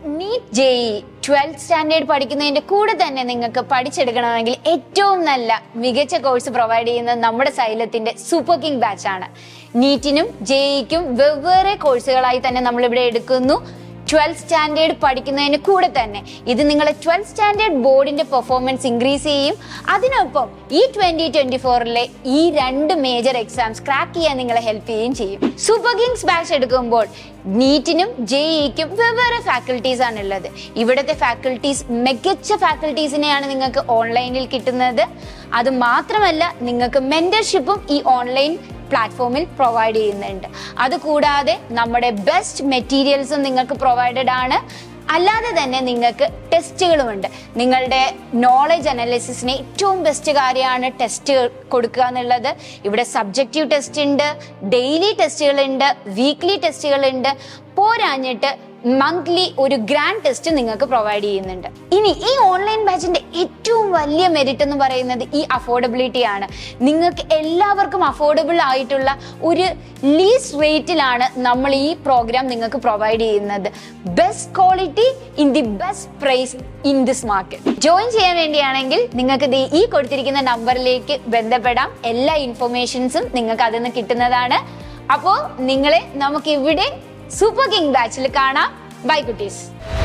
NEET JEE twelfth standard പഠിക്കുന്നതിന്റെ കൂടെ തന്നെ നിങ്ങൾക്ക് പഠിച്ചെടുക്കണമെങ്കിൽ ഏറ്റവും നല്ല മികച്ച കോഴ്സ് പ്രൊവൈഡ് ചെയ്യുന്നത് നമ്മുടെ സൈലത്തിന്റെ സൂപ്പർ കിങ് ബാച്ച് ആണ് നീറ്റിനും ജെഇക്കും വെവ്വേറെ കോഴ്സുകളായി തന്നെ നമ്മൾ ഇവിടെ എടുക്കുന്നു ട്വൽത്ത് സ്റ്റാൻഡേർഡ് പഠിക്കുന്നതിന് കൂടെ തന്നെ ഇത് നിങ്ങളെ ട്വൽത്ത് സ്റ്റാൻഡേർഡ് ബോർഡിന്റെ പെർഫോമൻസ് ഇൻക്രീസ് ചെയ്യും അതിനൊപ്പം ഈ ട്വന്റി ട്വന്റി ഫോറിലെ ഈ രണ്ട് മേജർ എക്സാംസ് ക്രാക്ക് ചെയ്യാൻ നിങ്ങളെ ഹെൽപ്പ് ചെയ്യുകയും ചെയ്യും സൂപ്പർ കിങ്സ് ബാച്ച് എടുക്കുമ്പോൾ നീറ്റിനും ജെഇക്കും വെവ്വേറെ ഫാക്കൽറ്റീസ് ആണ് ഉള്ളത് ഇവിടുത്തെ ഫാക്കൽറ്റീസ് മികച്ച ഫാക്കൽറ്റീസിനെയാണ് നിങ്ങൾക്ക് ഓൺലൈനിൽ കിട്ടുന്നത് അത് മാത്രമല്ല നിങ്ങൾക്ക് മെന്റർഷിപ്പും ഈ ഓൺലൈൻ പ്ലാറ്റ്ഫോമിൽ പ്രൊവൈഡ് ചെയ്യുന്നുണ്ട് അതുകൂടാതെ നമ്മുടെ ബെസ്റ്റ് മെറ്റീരിയൽസും നിങ്ങൾക്ക് പ്രൊവൈഡഡ് ആണ് അല്ലാതെ തന്നെ നിങ്ങൾക്ക് ടെസ്റ്റുകളുമുണ്ട് നിങ്ങളുടെ നോളജ് അനാലിസിസിന് ഏറ്റവും ബെസ്റ്റ് കാര്യമാണ് ടെസ്റ്റ് കൊടുക്കുക എന്നുള്ളത് ഇവിടെ സബ്ജക്റ്റീവ് ടെസ്റ്റ് ഉണ്ട് ഡെയിലി ടെസ്റ്റുകളുണ്ട് വീക്ക്ലി ടെസ്റ്റുകളുണ്ട് പോരാഞ്ഞിട്ട് മന്ത്ലി ഒരു ഗ്രാൻഡ് ടെസ്റ്റ് നിങ്ങൾക്ക് പ്രൊവൈഡ് ചെയ്യുന്നുണ്ട് ഇനി ഈ ഓൺലൈൻ ബാച്ചിന്റെ ഏറ്റവും വലിയ മെറിറ്റ് എന്ന് പറയുന്നത് ഈ അഫോർഡബിലിറ്റി ആണ് നിങ്ങൾക്ക് എല്ലാവർക്കും അഫോർഡബിൾ ആയിട്ടുള്ള ഒരു ലീസ്റ്റ് റേറ്റിലാണ് നമ്മൾ ഈ പ്രോഗ്രാം നിങ്ങൾക്ക് പ്രൊവൈഡ് ചെയ്യുന്നത് best quality in the best price in this market join ചെയ്യാൻ വേണ്ടിയാണെങ്കിൽ നിങ്ങൾക്ക് ദേ ഈ കൊടുത്തിരിക്കുന്ന നമ്പറിലേക്ക് ബന്ധപ്പെടാം എല്ലാ ഇൻഫർമേഷൻസും നിങ്ങൾക്ക് അതിൽ നിന്ന് കിട്ടുന്നതാണ് അപ്പോൾ നിങ്ങളെ നമുക്ക് ഇവിടെ സൂപ്പർ കിങ് ബാച്ചിൽ കാണാം ബൈ കുട്ടീസ്